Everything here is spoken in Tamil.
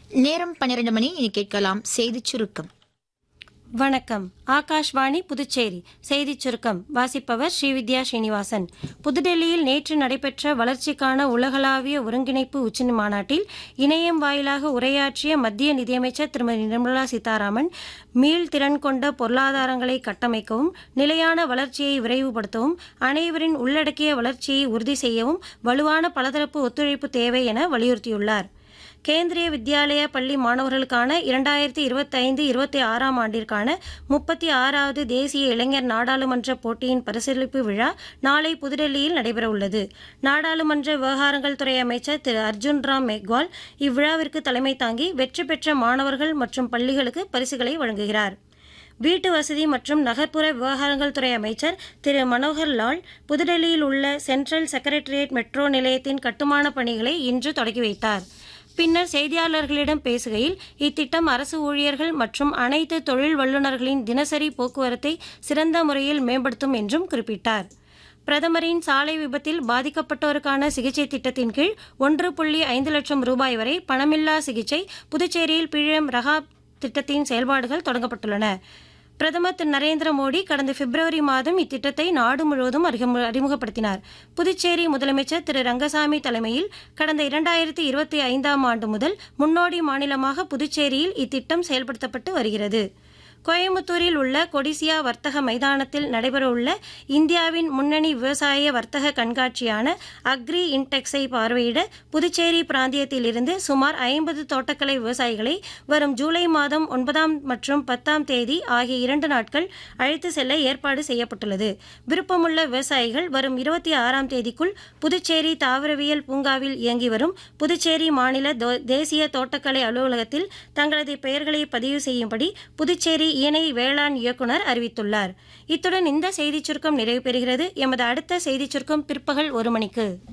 நேரம் பன்னிரண்டு மணி இனி கேட்கலாம் செய்திச் சுருக்கம் வணக்கம் ஆகாஷ்வாணி புதுச்சேரி செய்திச் சுருக்கம் வாசிப்பவர் ஸ்ரீவித்யா ஸ்ரீனிவாசன் புதுடெல்லியில் நேற்று நடைபெற்ற வளர்ச்சிக்கான உலகளாவிய ஒருங்கிணைப்பு உச்சி மாநாட்டில் இணையம் வாயிலாக உரையாற்றிய மத்திய நிதியமைச்சர் திருமதி நிர்மலா சீதாராமன் மீள்திறன் கொண்ட பொருளாதாரங்களை கட்டமைக்கவும் நிலையான வளர்ச்சியை விரைவுபடுத்தவும் அனைவரின் உள்ளடக்கிய வளர்ச்சியை உறுதி செய்யவும் வலுவான பலதரப்பு ஒத்துழைப்பு தேவை என வலியுறுத்தியுள்ளார் கேந்திரிய வித்யாலயா பள்ளி மாணவர்களுக்கான இரண்டாயிரத்தி இருபத்தைந்து இருபத்தி ஆறாம் ஆண்டிற்கான முப்பத்தி ஆறாவது தேசிய இளைஞர் நாடாளுமன்ற போட்டியின் பரிசீலிப்பு விழா நாளை புதுடெல்லியில் நடைபெறவுள்ளது நாடாளுமன்ற விவகாரங்கள் துறை அமைச்சர் திரு அர்ஜுன் ராம் மெக்வால் இவ்விழாவிற்கு தலைமை தாங்கி வெற்றி பெற்ற மாணவர்கள் மற்றும் பள்ளிகளுக்கு பரிசுகளை வழங்குகிறார் வீட்டு வசதி மற்றும் நகர்ப்புற விவகாரங்கள் துறை அமைச்சர் திரு மனோகர் லால் புதுடெல்லியில் உள்ள சென்ட்ரல் செக்ரட்டரியேட் மெட்ரோ நிலையத்தின் கட்டுமான பணிகளை இன்று தொடங்கி வைத்தார் பின்னர் செய்தியாளர்களிடம் பேசுகையில் இத்திட்டம் அரசு ஊழியர்கள் மற்றும் அனைத்து தொழில் வல்லுநர்களின் தினசரி போக்குவரத்தை சிறந்த முறையில் மேம்படுத்தும் என்றும் குறிப்பிட்டார் பிரதமரின் சாலை விபத்தில் பாதிக்கப்பட்டோருக்கான சிகிச்சை திட்டத்தின் கீழ் ஒன்று புள்ளி ஐந்து லட்சம் ரூபாய் வரை பணமில்லா சிகிச்சை புதுச்சேரியில் பிஎம் ரகா திட்டத்தின் செயல்பாடுகள் தொடங்கப்பட்டுள்ளன பிரதமர் திரு நரேந்திர மோடி கடந்த பிப்ரவரி மாதம் இத்திட்டத்தை நாடு முழுவதும் அறிமுக- அறிமுகப்படுத்தினார் புதுச்சேரி முதலமைச்சர் திரு ரங்கசாமி தலைமையில் கடந்த இரண்டாயிரத்தி இருபத்தி ஐந்தாம் ஆண்டு முதல் முன்னோடி மாநிலமாக புதுச்சேரியில் இத்திட்டம் செயல்படுத்தப்பட்டு வருகிறது கோயம்புத்தூரில் உள்ள கொடிசியா வர்த்தக மைதானத்தில் நடைபெறவுள்ள இந்தியாவின் முன்னணி விவசாய வர்த்தக கண்காட்சியான அக்ரி இன்டெக்ஸை பார்வையிட புதுச்சேரி பிராந்தியத்திலிருந்து சுமார் ஐம்பது தோட்டக்கலை விவசாயிகளை வரும் ஜூலை மாதம் ஒன்பதாம் மற்றும் பத்தாம் தேதி ஆகிய இரண்டு நாட்கள் அழைத்து செல்ல ஏற்பாடு செய்யப்பட்டுள்ளது விருப்பமுள்ள விவசாயிகள் வரும் இருபத்தி ஆறாம் தேதிக்குள் புதுச்சேரி தாவரவியல் பூங்காவில் இயங்கி வரும் புதுச்சேரி மாநில தோ- தேசிய தோட்டக்கலை அலுவலகத்தில் தங்களது பெயர்களை பதிவு செய்யும்படி புதுச்சேரி இணை வேளாண் இயக்குனர் அறிவித்துள்ளார் இத்துடன் இந்த செய்திச் சுருக்கம் நிறைவு பெறுகிறது எமது அடுத்த செய்திச் சுருக்கம் பிற்பகல் ஒரு மணிக்கு